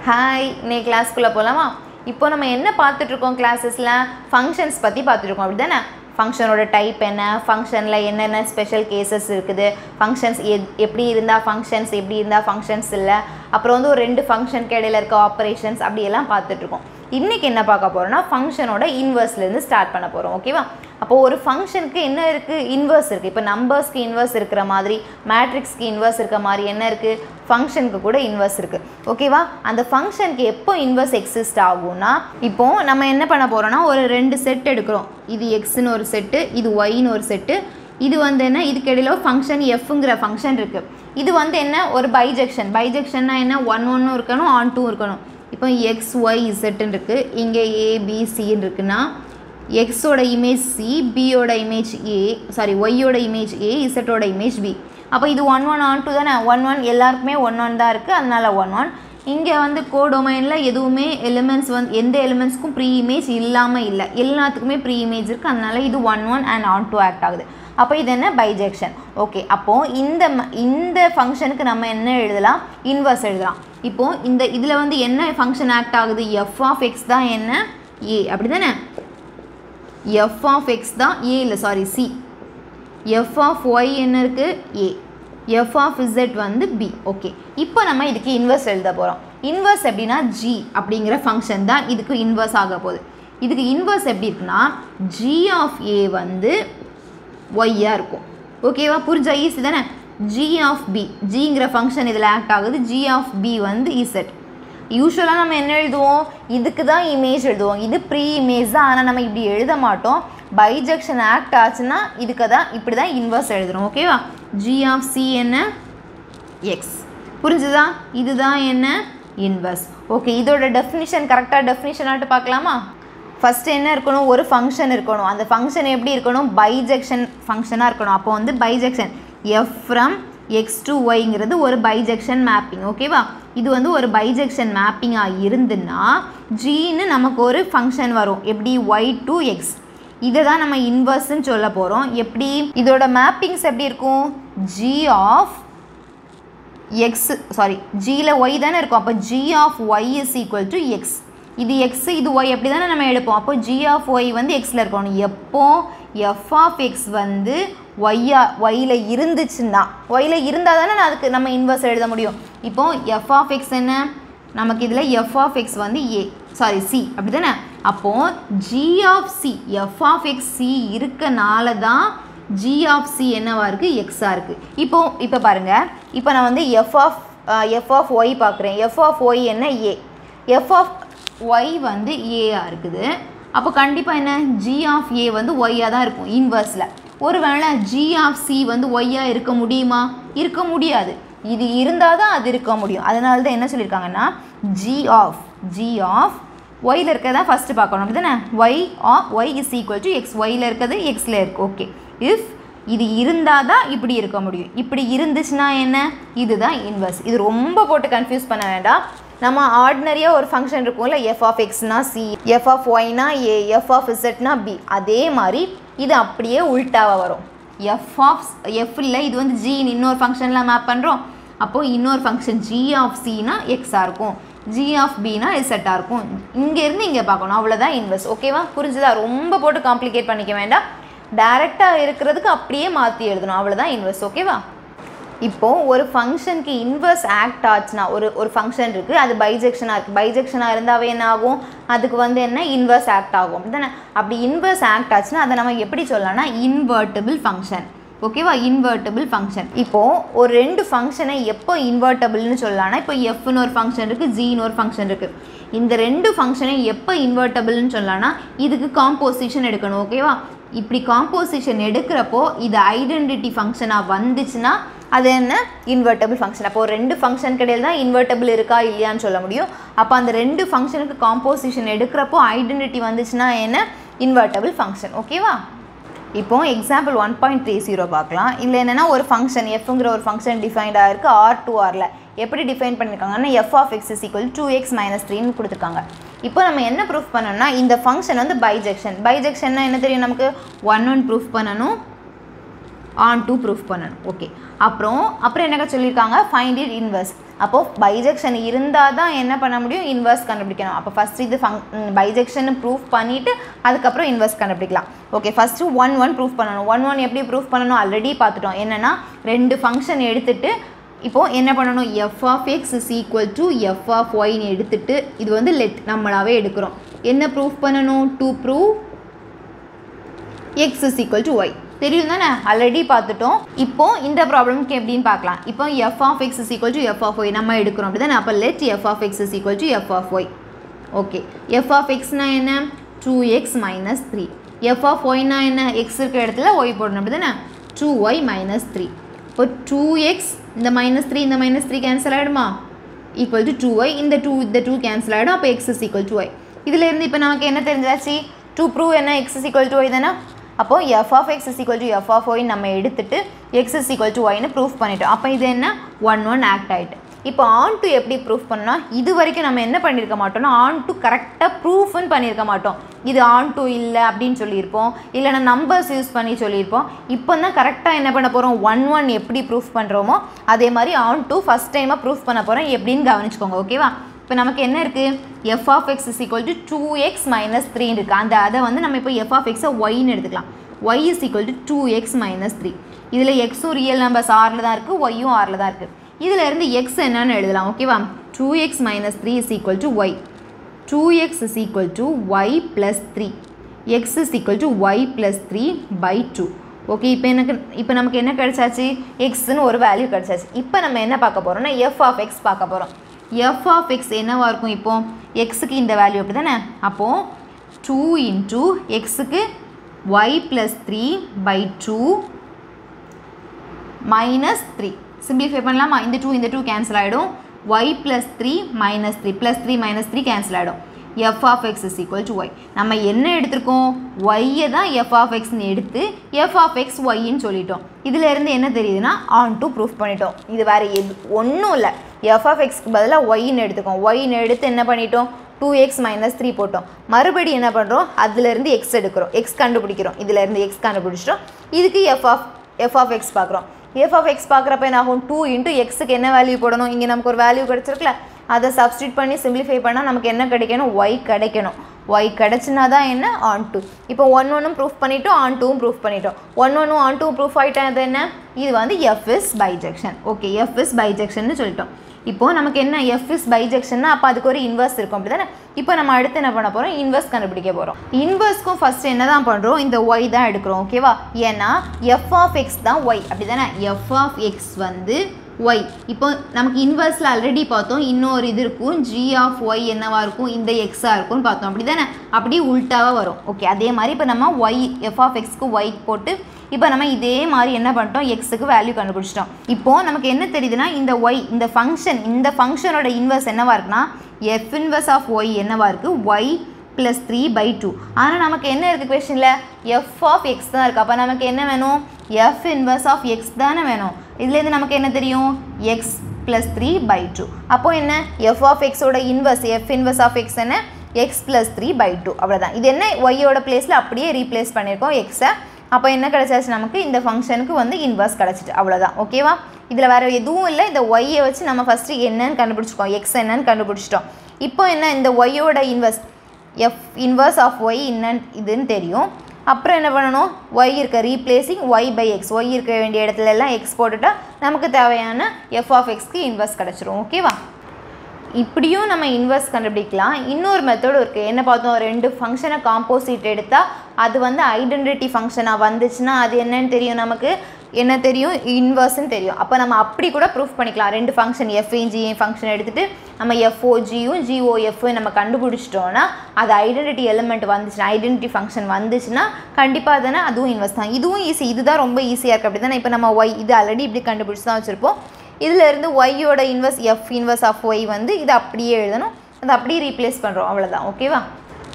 hi இன்னைக்கு கிளாஸ்க்குள்ளே போகலாமா இப்போ நம்ம என்ன பார்த்துட்ருக்கோம் கிளாஸஸில் ஃபங்க்ஷன்ஸ் பற்றி பார்த்துட்ருக்கோம் அப்படி தானே ஃபங்க்ஷனோட டைப் என்ன ஃபங்க்ஷனில் என்னென்ன ஸ்பெஷல் கேசஸ் இருக்குது ஃபங்க்ஷன்ஸ் எத் எப்படி இருந்தால் ஃபங்க்ஷன்ஸ் எப்படி இருந்தால் ஃபங்க்ஷன்ஸ் இல்லை அப்புறம் வந்து ஒரு ரெண்டு ஃபங்க்ஷனுக்கு இடையில இருக்க ஆப்ரேஷன்ஸ் அப்படியெல்லாம் பார்த்துட்ருக்கோம் இன்றைக்கி என்ன பார்க்க போகிறோம்னா ஃபங்க்ஷனோட இன்வர்ஸ்லேருந்து ஸ்டார்ட் பண்ண போகிறோம் ஓகேவா அப்போ ஒரு ஃபங்க்ஷனுக்கு என்ன இருக்குது இன்வர்ஸ் இருக்குது இப்போ நம்பர்ஸ்க்கு இன்வர்ஸ் இருக்கிற மாதிரி மேட்ரிக்ஸ்க்கு இன்வர்ஸ் இருக்க மாதிரி என்ன இருக்குது ஃபங்க்ஷனுக்கு கூட இன்வர்ஸ் இருக்குது ஓகேவா அந்த ஃபங்க்ஷனுக்கு எப்போ இன்வர்ஸ் எக்ஸிஸ்ட் ஆகும்னா இப்போ நம்ம என்ன பண்ண போகிறோம்னா ஒரு ரெண்டு செட் எடுக்கிறோம் இது எக்ஸ்னு ஒரு செட்டு இது ஒய்னு ஒரு செட்டு இது வந்து என்ன இதுக்கு இடையில ஒரு ஃபங்க்ஷன் எஃப்ங்கிற ஃபங்க்ஷன் இருக்குது இது வந்து என்ன ஒரு பைஜெக்ஷன் பைஜெக்ஷன்னா என்ன ஒன் ஒன்னும் இருக்கணும் ஆன் டூ இருக்கணும் இப்போ எக்ஸ் ஒய் இசட்டுன்னு இருக்குது இங்கே ஏபிசின்னு இருக்குன்னா எக்ஸோட இமேஜ் சி பியோட இமேஜ் ஏ சாரி ஒய்யோட இமேஜ் ஏ இசட்டோட இமேஜ் பி அப்போ இது ஒன் ஒன் ஆன் டூ தானே ஒன் ஒன் எல்லாருக்குமே ஒன் ஒன் தான் இருக்குது அதனால ஒன் ஒன் இங்கே வந்து கோடொமைனில் எதுவுமே எலிமெண்ட்ஸ் வந்து எந்த எலிமெண்ட்ஸ்க்கும் ப்ரீ இமேஜ் இல்லாமல் இல்லை எல்லாத்துக்குமே ப்ரீ இமேஜ் இருக்குது அதனால இது one one and onto act ஆகுது அப்போ இது என்ன பைஜெக்ஷன் ஓகே அப்போது இந்த ம- இந்த ஃபங்க்ஷனுக்கு நம்ம என்ன எழுதலாம் இன்வர்ஸ் எழுதலாம் இப்போது இந்த இதில் வந்து என்ன ஃபங்க்ஷன் ஆக்ட் ஆகுது எஃப் ஆஃப் எக்ஸ் தான் என்ன ஏ அப்படி தானே எஃப் ஆஃப் எக்ஸ் தான் ஏ இல்லை sorry C F of Y என்ன இருக்குது ஏ எஃப் ஆஃப் இசட் வந்து பி ஓகே இப்போ நம்ம இதுக்கு இன்வர்ஸ் எழுத போகிறோம் இன்வர்ஸ் எப்படின்னா ஜி அப்படிங்கிற ஃபங்க்ஷன் தான் இதுக்கு இன்வர்ஸ் ஆக போகுது இதுக்கு இன்வர்ஸ் எப்படி இருக்குன்னா ஜி ஆஃப் ஏ வந்து ஒய்யாக இருக்கும் ஓகேவா புரிஞ்சா ஈஸி தானே ஜி ஆஃப் பி ஜிங்கிற ஃபங்க்ஷன் இதில் ஆக்ட் ஆகுது ஜி ஆஃப் பி வந்து இசட் யூஸ்வலாக நம்ம என்ன எழுதுவோம் இதுக்கு தான் இமேஜ் எழுதுவோம் இது ப்ரீ இமேஜ் தான் ஆனால் நம்ம இப்படி எழுத மாட்டோம் பைஜெக்ஷன் ஆக்ட் ஆச்சுன்னா இதுக்கு தான் இப்படி தான் இன்வர்ஸ் எழுதுறோம் ஓகேவா ஜி ஆஃப் சி என்ன எக்ஸ் புரிஞ்சுதா இதுதான் என்ன இன்வர்ஸ் ஓகே இதோட டெஃபினிஷன் கரெக்டாக டெஃபினிஷனாட்டு பார்க்கலாமா ஃபஸ்ட்டு என்ன இருக்கணும் ஒரு ஃபங்க்ஷன் இருக்கணும் அந்த ஃபங்க்ஷன் எப்படி இருக்கணும் பைஜெக்ஷன் ஃபங்க்ஷனாக இருக்கணும் அப்போ வந்து bijection F from X to ஒய்ங்கிறது ஒரு பைஜெக்ஷன் மேப்பிங் ஓகேவா இது வந்து ஒரு பைஜெக்ஷன் மேப்பிங்காக இருந்துன்னா ஜின்னு நமக்கு ஒரு ஃபங்க்ஷன் வரும் எப்படி ஒய் டு எக்ஸ் இதை தான் நம்ம இன்வர்ஸ்ன்னு சொல்ல போகிறோம் எப்படி இதோட மேப்பிங்ஸ் எப்படி இருக்கும் ஜி ஆஃப் எக்ஸ் சாரி ஜியில் ஒய் தானே இருக்கும் அப்போ G of Y is equal to X இது எக்ஸ் இது ஒய் அப்படி தானே நம்ம எடுப்போம் அப்போ ஜி ஆஃப் ஒய் வந்து எக்ஸில் இருக்கணும் எப்போ எஃப் ஆஃப் எக்ஸ் வந்து ஒய்யா ஒய்யில் இருந்துச்சுன்னா ஒய்யில் இருந்தால் தானே நான் அதுக்கு நம்ம இன்வர்ஸ் எழுத முடியும் இப்போ எஃப் ஆஃப் எக்ஸ் என்ன நமக்கு இதில் எஃப் ஆஃப் எக்ஸ் வந்து ஏ சாரி சி அப்படி தானே அப்போது G of C F of X C இருக்கனால தான் ஜி ஆஃப் சி என்னவா இருக்குது எக்ஸாக இருக்குது இப்போ இப்போ பாருங்கள் இப்போ நான் வந்து F of F of Y பார்க்குறேன் எஃப் ஆஃப் ஒய் என்ன ஏ எஃப் ஆஃப் ஒய் வந்து ஏஆ இருக்குது அப்போ கண்டிப்பாக என்ன ஜி ஆஃப் ஏ வந்து ஒய்யாக தான் இருக்கும் இன்வர்ஸில் ஒருவேளை ஜி ஆஃப் சி வந்து ஒய்யாக இருக்க முடியுமா இருக்க முடியாது இது இருந்தால் தான் அது இருக்க முடியும் அதனால தான் என்ன சொல்லியிருக்காங்கன்னா ஜி ஆஃப் ஜி ஆஃப் ஒயில் இருக்கிறதா ஃபஸ்ட்டு பார்க்கணும் அப்படி தானே Y of Y is equal to X ஒயில் இருக்கிறது எக்ஸில் இருக்குது ஓகே இஃப் இது இருந்தால் தான் இப்படி இருக்க முடியும் இப்படி இருந்துச்சுன்னா என்ன இதுதான் இன்வர்ஸ் இது ரொம்ப போட்டு கன்ஃபியூஸ் பண்ண வேண்டாம் நம்ம ஆர்டினரியாக ஒரு ஃபங்க்ஷன் இருக்கும்ல எஃப் ஆஃப் எக்ஸ்னா சி எஃப் ஆஃப் ஒய்னா ஏ எஃப் ஆஃப் இசட்னா பி அதே மாதிரி இது அப்படியே உல்ட்டாவாக வரும் எஃப் ஆஃப் எஃப் இல்லை இது வந்து ஜின்னு இன்னொரு ஃபங்க்ஷனில் மேப் பண்ணுறோம் அப்போது இன்னொரு ஃபங்க்ஷன் ஜி ஆஃப் சினா எக்ஸாக இருக்கும் ஜி ஆஃப் பினா இசட்டாக இருக்கும் இங்கேருந்து இங்கே பார்க்கணும் அவ்வளோதான் இன்வெஸ்ட் ஓகேவா புரிஞ்சுதா ரொம்ப போட்டு காம்ப்ளிகேட் பண்ணிக்க வேண்டாம் டைரெக்டாக இருக்கிறதுக்கு அப்படியே மாற்றி எழுதணும் அவ்வளோதான் இன்வெஸ்ட் ஓகேவா இப்போது ஒரு ஃபங்க்ஷனுக்கு இன்வர்ஸ் ஆக்ட் ஆச்சுன்னா ஒரு ஒரு ஃபங்க்ஷன் இருக்குது அது பைஜெக்ஷனாக இருக்குது பைஜெக்ஷனாக இருந்தாவே என்ன ஆகும் அதுக்கு வந்து என்ன இன்வர்ஸ் ஆக்ட் ஆகும் அப்படிதானே அப்படி இன்வர்ஸ் ஆக்ட் ஆச்சுன்னா அதை நம்ம எப்படி சொல்லலாம்னா இன்வெர்ட்டபிள் ஃபங்க்ஷன் ஓகேவா இன்வெர்ட்டபிள் ஃபங்க்ஷன் இப்போது ஒரு ரெண்டு ஃபங்க்ஷனை எப்போ இன்வெர்ட்டபிள்னு சொல்லலாம்னா இப்போ எஃப்னு ஒரு ஃபங்க்ஷன் இருக்குது ஜின்னு ஒரு ஃபங்க்ஷன் இருக்குது இந்த ரெண்டு ஃபங்க்ஷனை எப்போ இன்வெர்ட்டபிள்னு சொல்லலாம்னா இதுக்கு காம்போசிஷன் எடுக்கணும் ஓகேவா இப்படி காம்போசிஷன் எடுக்கிறப்போ இது ஐடென்டிட்டி ஃபங்க்ஷனாக வந்துச்சுன்னா அது என்ன இன்வெர்ட்டபிள் ஃபங்க்ஷன் அப்போ ஒரு ரெண்டு ஃபங்க்ஷன் கிடையாது தான் இன்வெர்ட்டபிள் இருக்கா இல்லையான்னு சொல்ல முடியும் அப்போ அந்த ரெண்டு ஃபங்க்ஷனுக்கு காம்போசிஷன் எடுக்கிறப்போ ஐடென்டிட்டி வந்துச்சுன்னா என்ன இன்வெர்ட்டபிள் ஃபங்க்ஷன் ஓகேவா இப்போ example one point three zero பார்க்கலாம் இல்லை என்னென்னா ஒரு ஃபங்க்ஷன் எஃப்ங்கிற ஒரு ஃபங்க்ஷன் டிஃபைன்டாக இருக்குது ஆர் டூ ஆரில் எப்படி டிஃபைன் பண்ணியிருக்காங்கன்னா F of X is equal to X minus த்ரீன்னு கொடுத்துருக்காங்க இப்போ நம்ம என்ன ப்ரூஃப் பண்ணணும்னா இந்த ஃபங்க்ஷன் வந்து பைஜெக்ஷன் பைஜெக்ஷன்னா என்ன தெரியும் நமக்கு ஒன் ஒன் ப்ரூஃப் பண்ணணும் ஆன் டூ ப்ரூஃப் பண்ணணும் ஓகே அப்புறம் அப்புறம் என்னக்கா சொல்லியிருக்காங்க ஃபைண்ட் இட் இன்வர்ஸ் அப்போது பைஜெக்ஷன் இருந்தால் தான் என்ன பண்ண முடியும் இன்வர்ஸ் கண்டுபிடிக்கணும் அப்போ ஃபஸ்ட் இது ஃபங் பைஜெக்ஷன் ப்ரூஃப் பண்ணிவிட்டு அதுக்கப்புறம் இன்வர்ஸ் கண்டுபிடிக்கலாம் okay first one one proof பண்ணணும் ஒன் ஒன் எப்படி ப்ரூஃப் பண்ணணும் ஆல்ரெடி பார்த்துட்டோம் என்னென்னா ரெண்டு ஃபங்க்ஷன் எடுத்துட்டு இப்போது என்ன பண்ணணும் F of X is equal to F of ஒய்னு எடுத்துட்டு இது வந்து லெட் நம்மளாவே எடுக்கிறோம் என்ன ப்ரூஃப் பண்ணணும் to prove X is equal to Y தெரியும் தானே ஆல்ரெடி பார்த்துட்டோம் இப்போ இந்த ப்ராப்ளம்க்கு எப்படின்னு பார்க்கலாம் இப்போ F of X is equal to F of Y நம்ம எடுக்கிறோம் அப்படி தானே அப்போ let F of X is equal to F of Y okay F of எக்ஸ்னா என்ன two X minus three F of ஒய்னா என்ன எக்ஸ் இருக்கிற இடத்துல ஒய் போடணும் அப்படி தானே டூ ஒய் மைனஸ் த்ரீ இப்போ டூ எக்ஸ் இந்த மைனஸ் த்ரீ இந்த மைனஸ் த்ரீ கேன்சல் ஆகிடுமா ஈக்குவல் டு டூ ஒய் இந்த டூ இந்த டூ கேன்சல் ஆகிடும் அப்போ X is equal to Y இதுலேருந்து இப்போ நமக்கு என்ன தெரிஞ்சாச்சு டூ ப்ரூவ் என்ன X is equal to Y தானே அப்போது F of X is equal to F of Y நம்ம எடுத்துட்டு எக்ஸ் இஸ் ஈக்குவல் டு ஒய்னு ப்ரூஃப் பண்ணிட்டோம் அப்போ இது என்ன ஒன் ஒன் ஆக்ட் ஆகிட்டு இப்போ ஆன் டு எப்படி ப்ரூஃப் பண்ணோம் இது வரைக்கும் நம்ம என்ன பண்ணியிருக்க மாட்டோம்னா ஆன் டு கரெக்டாக ப்ரூஃப்னு பண்ணியிருக்க மாட்டோம் இது ஆன் டு இல்லை அப்படின்னு சொல்லியிருப்போம் இல்லைனா நம்பர்ஸ் யூஸ் பண்ணி சொல்லியிருப்போம் இப்போ தான் கரெக்டாக என்ன பண்ண போகிறோம் ஒன் ஒன் எப்படி ப்ரூஃப் பண்ணுறோமோ அதே மாதிரி ஆன் டு ஃபஸ்ட் டைமாக ப்ரூஃப் பண்ண போகிறோம் எப்படின்னு கவனிச்சுக்கோங்க ஓகேவா இப்போ நமக்கு என்ன இருக்குது F of X is equal to two X minus த்ரீன்னு இருக்குது அந்த அதை வந்து நம்ம இப்போ எஃப் ஆஃப் எக்ஸை ஒய்னு எடுத்துக்கலாம் Y is equal to two X minus three இதில் எக்ஸும் ரியல் நம்பர்ஸ் ஆறில் தான் இருக்குது ஒய்யும் ஆறில் தான் இருக்குது இதில் இருந்து எக்ஸ் என்னன்னு எழுதலாம் ஓகேவா two X minus three is equal to Y two X is equal to Y plus three X is equal to Y plus three by two okay இப்போ எனக்கு இப்போ நமக்கு என்ன கிடைச்சாச்சு எக்ஸ்னு ஒரு வேல்யூ கிடைச்சாச்சு இப்போ நம்ம என்ன பார்க்க போகிறோம்னா எஃப் ஆஃப் எக்ஸ் பார்க்க போகிறோம் எஃப் ஆஃப் எக்ஸ் என்னவாக இருக்கும் இப்போ எக்ஸுக்கு இந்த வேல்யூ அப்படி தானே அப்போது டூ இன்ட்டு எக்ஸுக்கு Y plus three by two minus three simplify பண்ணலாமா இந்த டூ இந்த டூ கேன்சல் ஆகிடும் Y plus three minus three plus three minus three cancel ஆகிடும் F of X is equal to Y நம்ம என்ன எடுத்திருக்கோம் ஒய்யை தான் எஃப் ஆஃப் எக்ஸ்னு எடுத்து எஃப் ஆஃப் எக்ஸ் ஒய்ன்னு சொல்லிட்டோம் இதில் இருந்து என்ன தெரியுதுன்னா ஆன் டூ ப்ரூஃப் பண்ணிட்டோம் இது வேறு எது ஒன்றும் இல்லை எஃப் ஆஃப் எக்ஸ்க்கு பதிலாக ஒய்ன்னு எடுத்துக்கோம் ஒய்ன்னு எடுத்து என்ன பண்ணிட்டோம் டூ எக்ஸ் மைனஸ் த்ரீ போட்டோம் மறுபடியும் என்ன பண்ணுறோம் அதுலேருந்து எக்ஸ் எடுக்கிறோம் எக்ஸ் கண்டுபிடிக்கிறோம் இதுலேருந்து எக்ஸ் கண்டுபிடிச்சிட்டோம் இதுக்கு F of F of X பார்க்குறோம் எஃப் ஆஃப் எக்ஸ் பார்க்குறப்ப என்ன ஆகும் டூ இன்ட்டு எக்ஸுக்கு என்ன வேல்யூ போடணும் இங்கே நமக்கு ஒரு வேல்யூ கிடச்சிருக்குல்ல அதை சப்ஸ்டியூட் பண்ணி சிம்பிளிஃபை பண்ணால் நமக்கு என்ன கிடைக்கணும் ஒய் கிடைக்கணும் ஒய் கிடச்சினா தான் என்ன ஆன் டூ இப்போ ஒன் ஒன்னும் ப்ரூஃப் பண்ணிட்டோம் ஆன் டூவும் ப்ரூஃப் பண்ணிட்டோம் ஒன் ஒன்னும் ஆன் டூ ப்ரூஃப் ஆகிட்டா அது என்ன இது வந்து F is bijection okay F is bijection சொல்லிட்டோம் இப்போது நமக்கு என்ன எஃப் இஸ் பைஜெக்ஷன்னா அப்போ அதுக்கு ஒரு இன்வர்ஸ் இருக்கும் அப்படி தானே இப்போ நம்ம அடுத்து என்ன பண்ண போகிறோம் இன்வர்ஸ் கண்டுபிடிக்க போகிறோம் இன்வர்ஸ்க்கும் ஃபஸ்ட்டு என்ன தான் பண்ணுறோம் இந்த ஒய் தான் எடுக்கிறோம் ஓகேவா ஏன்னா எஃப் ஆஃப் எக்ஸ் தான் ஒய் அப்படி தானே எஃப் ஆஃப் எக்ஸ் வந்து ஒய் இப்போ நமக்கு இன்வர்ஸில் ஆல்ரெடி பார்த்தோம் இன்னொரு இது இருக்கும் ஜி ஆஃப் ஒய் என்னவா இருக்கும் இந்த எக்ஸாக இருக்கும்னு பார்த்தோம் அப்படி தானே அப்படி உல்ட்டாவாக வரும் ஓகே அதே மாதிரி இப்போ நம்ம ஒய் எஃப் ஆஃப் எக்ஸ்க்கு ஒய் போட்டு இப்போ நம்ம இதே மாதிரி என்ன பண்ணிட்டோம் எக்ஸுக்கு வேல்யூ கண்டுபிடிச்சிட்டோம் இப்போது நமக்கு என்ன தெரியுதுன்னா இந்த ஒய் இந்த ஃபங்க்ஷன் இந்த ஃபங்க்ஷனோட இன்வர்ஸ் என்னவா இருக்குன்னா எஃப் இன்வர்ஸ் ஆஃப் ஒய் என்னவா இருக்குது Y plus three by two ஆனால் நமக்கு என்ன இருக்குது கொஷனில் எஃப் ஆஃப் எக்ஸ் தான் இருக்குது அப்போ நமக்கு என்ன வேணும் எஃப் இன்வர்ஸ் ஆஃப் எக்ஸ் தானே வேணும் இதுலேருந்து நமக்கு என்ன தெரியும் X plus three by two அப்போது என்ன எஃப் ஆஃப் எக்ஸோட inverse F inverse of X என்ன X plus three by two அவ்வளோதான் இது என்ன ஒய்யோட பிளேஸில் அப்படியே ரீப்ளேஸ் பண்ணியிருக்கோம் எக்ஸை அப்போ என்ன கிடச்சாச்சு நமக்கு இந்த ஃபங்க்ஷனுக்கு வந்து இன்வர்ஸ் கிடச்சிட்டு அவ்வளோதான் ஓகேவா இதில் வேறு எதுவும் இல்லை இந்த ஒய்யை வச்சு நம்ம ஃபஸ்ட்டு என்னன்னு கண்டுபிடிச்சிக்கோம் எக்ஸ் என்னன்னு கண்டுபிடிச்சிட்டோம் இப்போ என்ன இந்த ஒய்யோட inverse F inverse of Y என்னன்னு இதுன்னு தெரியும் அப்புறம் என்ன பண்ணணும் ஒய் இருக்க replacing Y by X Y இருக்க வேண்டிய இடத்துல எல்லாம் எக்ஸ் போட்டுட்டா நமக்கு தேவையான எஃப் ஆஃப் எக்ஸ்க்கு இன்வர்ஸ் கிடச்சிரும் ஓகேவா இப்படியும் நம்ம இன்வர்ஸ் கண்டுபிடிக்கலாம் இன்னொரு மெத்தடும் இருக்குது என்ன பார்த்தோம் ரெண்டு ஃபங்க்ஷனை காம்போசிட் எடுத்தால் அது வந்து ஐடென்டிட்டி ஃபங்க்ஷனாக வந்துச்சுன்னா அது என்னன்னு தெரியும் நமக்கு என்ன தெரியும் இன்வர்ஸ்னு தெரியும் அப்போ நம்ம அப்படி கூட ப்ரூஃப் பண்ணிக்கலாம் ரெண்டு ஃபங்க்ஷன் எஃப்ஏ ஜிஏ ஃபங்க்ஷன் எடுத்துகிட்டு நம்ம எஃப்ஓஜியும் ஜிஓஎஃப் நம்ம கண்டுபிடிச்சிட்டோன்னா அது ஐடென்டிட்டி எலிமெண்ட் வந்துச்சுன்னா ஐடென்டிட்டி ஃபங்க்ஷன் வந்துச்சுன்னா கண்டிப்பாக தானே அதுவும் இன்வெஸ்ட் தான் இதுவும் ஈஸி இதுதான் ரொம்ப ஈஸியாக இருக்குது அப்படி தானே இப்போ நம்ம ஒய் இது ஆல்ரெடி இப்படி கண்டுபிடிச்சி தான் வச்சுருப்போம் இதில் இருந்து ஒய்யோட inverse F inverse of Y வந்து இதை அப்படியே எழுதணும் அதை அப்படியே ரீப்ளேஸ் பண்ணுறோம் அவ்வளோதான் ஓகேவா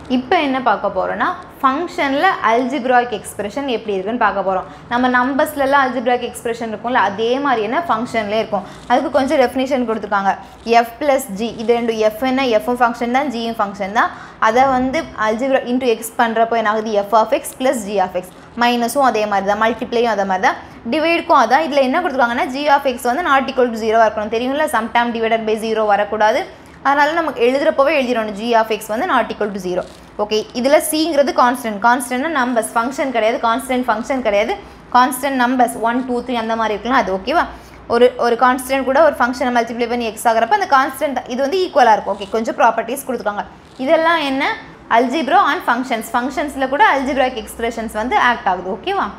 இப்போ என்ன பார்க்க போகிறோன்னா ஃபங்க்ஷனில் அல்ஜிப்ராய்க் எக்ஸ்பிரஷன் எப்படி இருக்குன்னு பார்க்க போகிறோம் நம்ம நம்பர்ஸ்லலாம் அல்ஜிப்ராய்க் எக்ஸ்பிரஷன் இருக்கும்ல அதே மாதிரி என்ன ஃபங்க்ஷன்லேயே இருக்கும் அதுக்கு கொஞ்சம் டெஃபினேஷன் கொடுத்துருக்காங்க எஃப் ப்ளஸ் ஜி இது ரெண்டு எஃப் என்ன எஃப்பும் ஃபங்க்ஷன் தான் ஜியும் ஃபங்க்ஷன் தான் அதை வந்து அல்ஜிப்ரா இன்டூ எக்ஸ் பண்ணுறப்போ என்ன ஆகுது F of X plus G of X மைனஸும் அதே மாதிரி தான் மல்டிப்ளையும் அதே மாதிரி தான் டிவைடுக்கும் அதான் இதில் என்ன கொடுத்துருக்காங்கன்னா ஜி ஆஃப் எக்ஸ் வந்து நாட் ஈக்குவல் டு ஜீரோவாக இருக்கணும் தெரியும்ல சம்டைம் டிவைடட் பை ஜீரோ வரக்கூடாது அதனால நமக்கு எழுதுறப்போவே எழுதிடணும் ஜி ஆஃப் எக்ஸ் வந்து not equal to zero okay இதில் சிங்கிறது கான்ஸ்டன்ட் கான்ஸ்டன்ட்னா நம்பர்ஸ் ஃபங்க்ஷன் கிடையாது கான்ஸ்டன்ட் ஃபங்க்ஷன் கிடையாது constant numbers one two three அந்த மாதிரி இருக்கலாம் அது ஓகேவா ஒரு ஒரு கான்ஸ்டன்ட் கூட ஒரு ஃபங்க்ஷனை மல்டிப்ளை பண்ணி எக்ஸ் ஆகிறப்ப அந்த கான்ஸ்டன்ட் இது வந்து ஈக்குவலாக இருக்கும் ஓகே கொஞ்சம் ப்ராப்பர்ட்டிஸ் கொடுத்துருக்காங்க இதெல்லாம் என்ன அல்ஜிப்ரோ அண்ட் ஃபங்க்ஷன்ஸ் ஃபங்க்ஷன்ஸில் கூட அல்ஜிப்ராக் எக்ஸ்பிரஷன்ஸ் வந்து ஆக்ட் ஆகுது ஓகேவா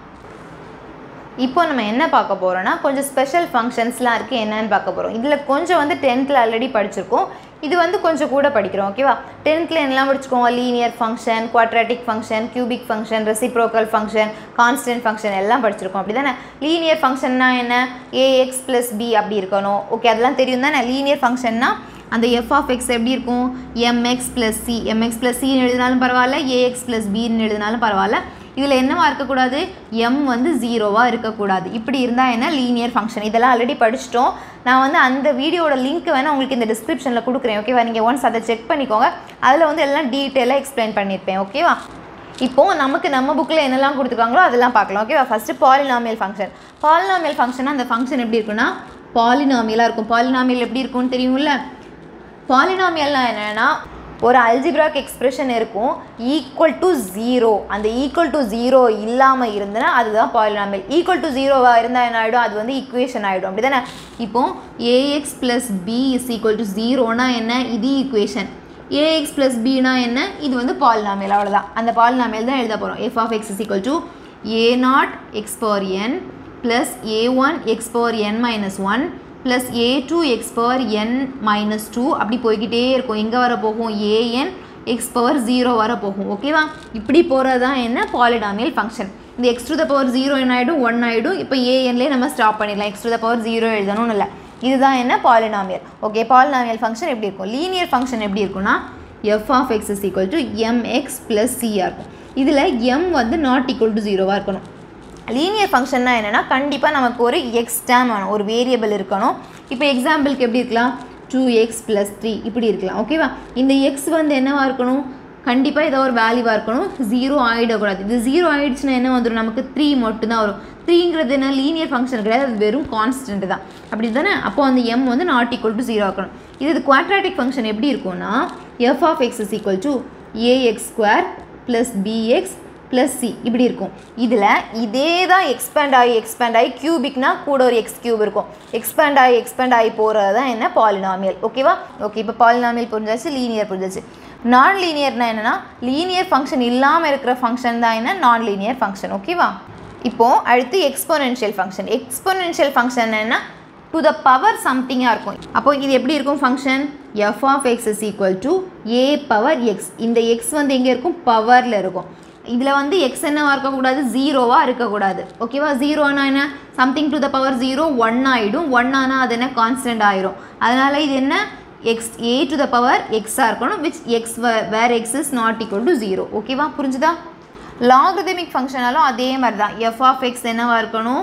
இப்போ நம்ம என்ன பார்க்க போகிறோம்னா கொஞ்சம் ஸ்பெஷல் ஃபங்க்ஷன்ஸ்லாம் இருக்குது என்னன்னு பார்க்க போகிறோம் இதில் கொஞ்சம் வந்து டென்த்தில் ஆல்ரெடி படிச்சிருக்கோம் இது வந்து கொஞ்சம் கூட படிக்கிறோம் ஓகேவா டென்த்தில் என்னெல்லாம் படிச்சுக்கோங்க linear function quadratic function cubic function reciprocal function constant function எல்லாம் படிச்சிருக்கோம் அப்படி தானே லீனியர் ஃபங்க்ஷன்னா என்ன ஏஎக்ஸ் ப்ளஸ் பி அப்படி இருக்கணும் ஓகே அதெல்லாம் தெரியும் தானே லீனியர் ஃபங்க்ஷன்னா அந்த எஃப் ஆஃப் எக்ஸ் எப்படி இருக்கும் M X plus C M X plus சின்னு எழுதினாலும் பரவாயில்ல ஏஎக்ஸ் ப்ளஸ் பின்னு எழுதினாலும் பரவாயில்ல இதில் என்னவா இருக்கக்கூடாது எம் வந்து ஜீரோவாக இருக்கக்கூடாது இப்படி இருந்தால் என்ன லீனியர் ஃபங்க்ஷன் இதெல்லாம் ஆல்ரெடி படிச்சிட்டோம் நான் வந்து அந்த வீடியோட லிங்க் வேணால் உங்களுக்கு இந்த டிஸ்கிரிப்ஷனில் கொடுக்குறேன் ஓகேவா நீங்கள் ஒன்ஸ் அதை செக் பண்ணிக்கோங்க அதில் வந்து எல்லாம் டீட்டெயிலாக எக்ஸ்பிளைன் பண்ணியிருப்பேன் ஓகேவா இப்போது நமக்கு நம்ம புக்கில் என்னெல்லாம் கொடுத்துருக்காங்களோ அதெல்லாம் பார்க்கலாம் ஓகேவா ஃபஸ்ட்டு பாலினாமியல் ஃபங்க்ஷன் பாலினாமியல் ஃபங்க்ஷனா அந்த ஃபங்க்ஷன் எப்படி இருக்குன்னா பாலினாமியலாக இருக்கும் பாலினாமியல் எப்படி இருக்கும்னு தெரியும்ல பாலினாமியல்னா என்னென்னா ஒரு அல்ஜிப்ராக் எக்ஸ்பிரஷன் இருக்கும் ஈக்குவல் டு ஜீரோ அந்த ஈக்குவல் டு ஜீரோ இல்லாமல் இருந்தனா அதுதான் பாலினாமியல் ஈக்குவல் டு ஜீரோவாக இருந்தால் என்ன ஆகிடும் அது வந்து ஈக்குவேஷன் ஆகிடும் அப்படி தானே இப்போ A X plus B is equal to ஜீரோனா என்ன இது ஈக்குவேஷன் ஏஎக்ஸ் ப்ளஸ் பினா என்ன இது வந்து பாலினாமியல் அவ்வளோதான் அந்த பாலினாமியல் தான் எழுத போகிறோம் F of X is equal to A naught X power N plus A one X power N minus one plus A two X power N minus two அப்படி போய்கிட்டே இருக்கும் எங்கே வர போகும் ஏஎன் எக்ஸ் பவர் ஜீரோ வர போகும் ஓகேவா இப்படி போகிறது தான் என்ன பாலினாமியல் ஃபங்க்ஷன் இந்த X to the power zero என்ன ஆகிடும் ஒன் ஆகிடும் இப்போ ஏஎன்லேயே நம்ம ஸ்டாப் பண்ணிடலாம் X to the power zero எழுதணும்னு இல்லை இதுதான் என்ன பாலினாமியல் ஓகே பாலினாமியல் ஃபங்க்ஷன் எப்படி இருக்கும் லீனியர் ஃபங்க்ஷன் எப்படி இருக்கும்னா F of X is equal to M X plus சியாக இருக்கும் இதில் எம் வந்து நாட் ஈக்குவல் டு ஜீரோவாக இருக்கணும் லீனியர் ஃபங்க்ஷன்னா என்னென்னா கண்டிப்பாக நமக்கு ஒரு எக்ஸ் டேம் வேணும் ஒரு வேரியபிள் இருக்கணும் இப்போ எக்ஸாம்பிளுக்கு எப்படி இருக்கலாம் டூ எக்ஸ் ப்ளஸ் த்ரீ இப்படி இருக்கலாம் ஓகேவா இந்த எக்ஸ் வந்து என்னவாக இருக்கணும் கண்டிப்பாக ஏதோ ஒரு வேல்யூவாக இருக்கணும் ஜீரோ ஆகிடக்கூடாது இது ஜீரோ ஆகிடுச்சுன்னா என்ன வந்துடும் நமக்கு த்ரீ மட்டும்தான் வரும் த்ரீங்கிறது என்ன லீனியர் ஃபங்க்ஷன் கிடையாது அது வெறும் கான்ஸ்டன்ட் தான் அப்படி தானே அப்போ அந்த எம் வந்து நாட் ஈக்குவல் டு ஜீரோ ஆக்கணும் இது இது குவாட்ராட்டிக் ஃபங்க்ஷன் எப்படி இருக்கும்னா F of X is equal to A X square plus B X plus C இப்படி இருக்கும் இதில் இதே தான் எக்ஸ்பேண்ட் ஆகி எக்ஸ்பேண்ட் ஆகி கியூபிக்னா கூட ஒரு எக்ஸ் கியூப் இருக்கும் எக்ஸ்பேண்ட் ஆகி எக்ஸ்பேண்ட் ஆகி போகிறது தான் என்ன பாலினாமியல் ஓகேவா ஓகே இப்போ பாலினாமியல் புரிஞ்சாச்சு லீனியர் புரிஞ்சாச்சு நான் லீனியர்னா என்னென்னா லீனியர் ஃபங்க்ஷன் இல்லாமல் இருக்கிற ஃபங்க்ஷன் தான் என்ன நான் லீனியர் ஃபங்க்ஷன் ஓகேவா இப்போது அடுத்து எக்ஸ்போனென்ஷியல் ஃபங்க்ஷன் எக்ஸ்போனென்ஷியல் ஃபங்க்ஷன் என்ன டு த பவர் சம்திங்காக இருக்கும் அப்போ இது எப்படி இருக்கும் function F of X is equal to A power X இந்த எக்ஸ் வந்து எங்கே இருக்கும் பவரில் இருக்கும் இதில் வந்து எக்ஸ் என்னவாக இருக்கக்கூடாது ஜீரோவாக இருக்கக்கூடாது ஓகேவா ஜீரோனா என்ன something to the power zero one ஆகிடும் ஒன் ஆனால் அது என்ன கான்ஸ்டன்ட் ஆயிரும் அதனால் இது என்ன X A to the power எக்ஸாக இருக்கணும் which X where X is not equal to zero ஓகேவா புரிஞ்சுதா லாக்ரிதமிக் ஃபங்க்ஷனாலும் அதே மாதிரி தான் எஃப் ஆஃப் எக்ஸ் என்னவாக இருக்கணும்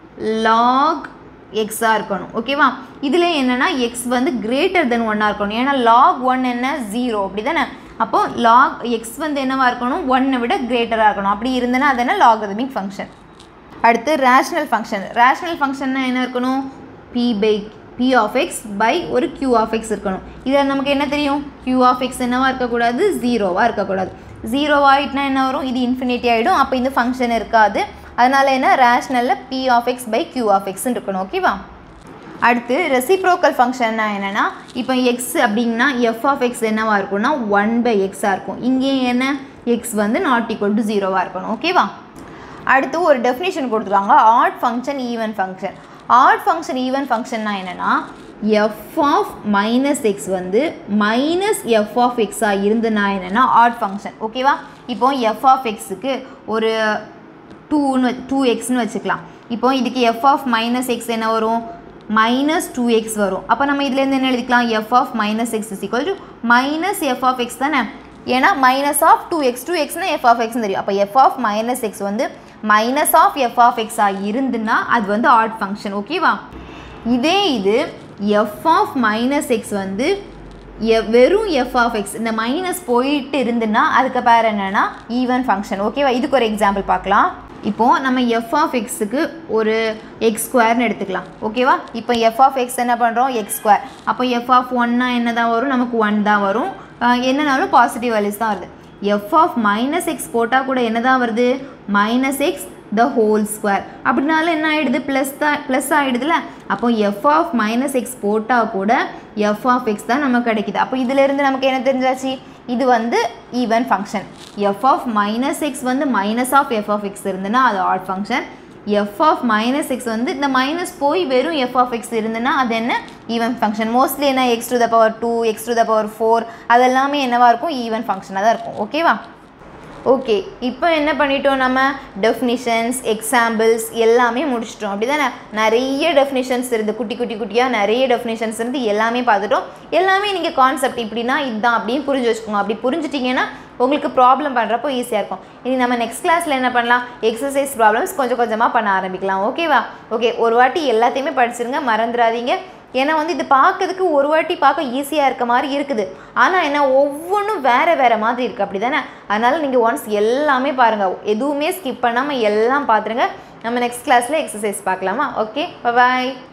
லாக் எக்ஸாக இருக்கணும் ஓகேவா இதில் என்னென்னா எக்ஸ் வந்து கிரேட்டர் தென் ஒன்னாக இருக்கணும் ஏன்னா லாக் ஒன் என்ன ஜீரோ அப்படி தானே அப்போது லாக் எக்ஸ் வந்து என்னவாக இருக்கணும் ஒன்னை விட கிரேட்டராக இருக்கணும் அப்படி இருந்ததுன்னா அது என்ன லாகரிதமிக் ஃபங்க்ஷன் அடுத்து ரேஷ்னல் ஃபங்க்ஷன் ரேஷ்னல் ஃபங்க்ஷன்னா என்ன இருக்கணும் p by p of x by ஒரு கியூ ஆஃப் எக்ஸ் இருக்கணும் இதில் நமக்கு என்ன தெரியும் கியூ ஆஃப் எக்ஸ் என்னவாக இருக்கக்கூடாது ஜீரோவாக இருக்கக்கூடாது ஜீரோவாகிட்டுனா என்ன வரும் இது இன்ஃபினிட்டி ஆகிடும் அப்போ இந்த ஃபங்க்ஷன் இருக்காது அதனால் என்ன ரேஷ்னலில் p of x by q of எக்ஸ்ன்னு இருக்கணும் ஓகேவா அடுத்து ரெசிப்ரோக்கல் ஃபங்க்ஷன்னா என்னென்னா இப்போ எக்ஸ் அப்படின்னா எஃப் ஆஃப் எக்ஸ் என்னவாக இருக்கும்னா ஒன் பை எக்ஸாக இருக்கும் இங்கே என்ன எக்ஸ் வந்து நாட் ஈக்குவல் டு ஜீரோவாக இருக்கணும் ஓகேவா அடுத்து ஒரு டெஃபினேஷன் கொடுத்துருக்காங்க odd function even function odd function even ஃபங்க்ஷன்னா என்னென்னா எஃப் ஆஃப் மைனஸ் எக்ஸ் வந்து மைனஸ் எஃப் ஆஃப் எக்ஸாக இருந்ததுனா என்னென்னா ஆட் ஃபங்க்ஷன் ஓகேவா இப்போ எஃப் ஆஃப் எக்ஸுக்கு ஒரு டூன்னு டூ எக்ஸ்னு வச்சுக்கலாம் இப்போ இதுக்கு எஃப் ஆஃப் மைனஸ் எக்ஸ் என்ன வரும் மைனஸ் டூ எக்ஸ் வரும் அப்போ நம்ம இதுலேருந்து என்ன எழுதிக்கலாம் f of minus x is equal to minus f of x தானே ஏன்னா minus of two x two எக்ஸ்னா எஃப் ஆஃப் எக்ஸ்னு தெரியும் அப்போ எஃப் ஆஃப் மைனஸ் எக்ஸ் வந்து மைனஸ் ஆஃப் எஃப் ஆஃப் எக்ஸாக இருந்துன்னா அது வந்து ஆட் ஃபங்க்ஷன் ஓகேவா இதே இது எஃப் ஆஃப் மைனஸ் எக்ஸ் வந்து எ- வெறும் எஃப் ஆஃப் எக்ஸ் இந்த மைனஸ் போயிட்டு இருந்துன்னா அதுக்கு பேர் என்னன்னா ஈவன் ஃபங்க்ஷன் ஓகேவா இதுக்கு ஒரு எக்ஸாம்பிள் பார்க்கலாம் இப்போது நம்ம எஃப் ஆஃப் எக்ஸுக்கு ஒரு எக்ஸ் ஸ்கொயர்னு எடுத்துக்கலாம் ஓகேவா இப்போ எஃப் ஆஃப் எக்ஸ் என்ன பண்ணுறோம் எக்ஸ் ஸ்கொயர் அப்போ எஃப் ஆஃப் ஒன்னா என்ன தான் வரும் நமக்கு ஒன் தான் வரும் அஹ் என்னனாலும் பாசிட்டிவ் வேல்யூஸ் தான் வருது எஃப் ஆஃப் மைனஸ் எக்ஸ் போட்டால் கூட என்ன தான் வருது minus x the whole square அப்படினால என்ன ஆகிடுது ப்ளஸ் தான் ப்ளஸ் ஆகிடுதுல அப்போ எஃப் ஆஃப் மைனஸ் எக்ஸ் போட்டால் கூட எஃப் ஆஃப் எக்ஸ் தான் நமக்கு கிடைக்குது அப்போ இதிலிருந்து நமக்கு என்ன தெரிஞ்சாச்சு இது வந்து even function F of minus x வந்து minus of F of x இருந்துன்னா அது odd function F of minus x வந்து இந்த மைனஸ் போய் வெறும் எஃப் ஆஃப் எக்ஸ் இருந்துன்னா அது என்ன ஈவன் ஃபங்க்ஷன் மோஸ்ட்லி என்ன x to the power two x to the power four அதெல்லாமே என்னவா இருக்கும் ஈவன் ஃபங்க்ஷனாக தான் இருக்கும் ஓகேவா ஓகே இப்போ என்ன பண்ணிட்டோம் நம்ம டெஃபினிஷன்ஸ் எக்ஸாம்பிள்ஸ் எல்லாமே முடிச்சிட்டோம் அப்படி தானே நிறைய டெஃபினிஷன்ஸ் இருந்து குட்டி குட்டி குட்டியாக நிறைய டெஃபினிஷன்ஸ் இருந்து எல்லாமே பார்த்துட்டோம் எல்லாமே நீங்கள் கான்செப்ட் இப்படின்னா இதுதான் அப்படின்னு புரிஞ்சு வச்சுக்கோங்க அப்படி புரிஞ்சுட்டிங்கன்னா உங்களுக்கு ப்ராப்ளம் பண்ணுறப்போ ஈஸியாக இருக்கும் இனி நம்ம நெக்ஸ்ட் கிளாஸில் என்ன பண்ணலாம் எக்ஸசைஸ் ப்ராப்ளம்ஸ் கொஞ்சம் கொஞ்சமாக பண்ண ஆரம்பிக்கலாம் ஓகேவா ஓகே ஒரு வாட்டி எல்லாத்தையுமே படிச்சிருங்க மறந்துடாதீங்க ஏன்னா வந்து இது பார்க்கறதுக்கு ஒரு வாட்டி பார்க்க ஈஸியாக இருக்க மாதிரி இருக்குது ஆனால் என்ன ஒவ்வொன்றும் வேறு வேறு மாதிரி இருக்குது அப்படி தானே அதனால் நீங்கள் ஒன்ஸ் எல்லாமே பாருங்கள் எதுவுமே ஸ்கிப் பண்ணாமல் எல்லாம் பார்த்துருங்க நம்ம நெக்ஸ்ட் கிளாஸில் எக்ஸசைஸ் பார்க்கலாமா ஓகே பாய்